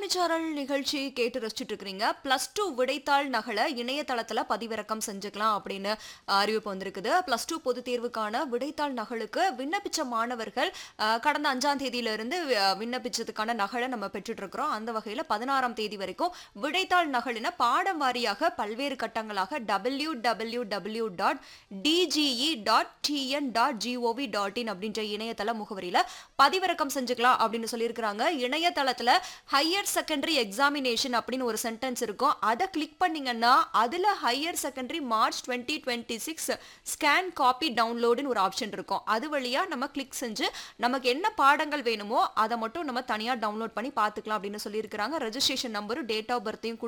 இணையச்சாரல் நிகழ்ச்சி கேட்டு ரசிச்சுட்டு இருக்கிறீங்க பிளஸ் டூ விடைத்தாள் நகலை இணையதளத்துல பதிவிறக்கம் செஞ்சுக்கலாம் அப்படின்னு அறிவிப்பு வந்திருக்குது பிளஸ் டூ பொதுத் தேர்வுக்கான விடைத்தாள் நகலுக்கு விண்ணப்பிச்ச மாணவர்கள் அஹ், கடந்த அஞ்சாம் தேதியில இருந்து அஹ், விண்ணப்பிச்சதுக்கான நகலை நம்ம பெற்றுட்டு இருக்கிறோம் அந்த வகையில பதினாறாம் தேதி வரைக்கும் விடைத்தாள் நகலின பாடம் வாரியாக பல்வேறு கட்டங்களாக W W W dot DGE dot TN dot GOV dot in அப்படின்ற இணையதள முகவரியில பதிவிறக்கம் செஞ்சுக்கலாம் அப்படின்னு சொல்லியிருக்கிறாங்க இணையதளத்துல ஹையர் செகண்டரி எக்ஸாமினேஷன் அப்படின்னு ஒரு சென்டென்ஸ் இருக்கும் அதை கிளிக் பண்ணீங்கன்னா அதுல higher secondary March twenty twenty six scan copy டவுன்லோடுன்னு ஒரு ஆப்ஷன் இருக்கும் அது வழியா நம்ம கிளிக் செஞ்சு நமக்கு என்ன பாடங்கள் வேணுமோ அதை மட்டும் நம்ம தனியா டவுன்லோட் பண்ணி பார்த்துக்கலாம் அப்படின்னு சொல்லியிருக்கிறாங்க ரெஜிஸ்ட்ரேஷன் நம்பரும் டேட் ஆஃப் பர்த்தையும்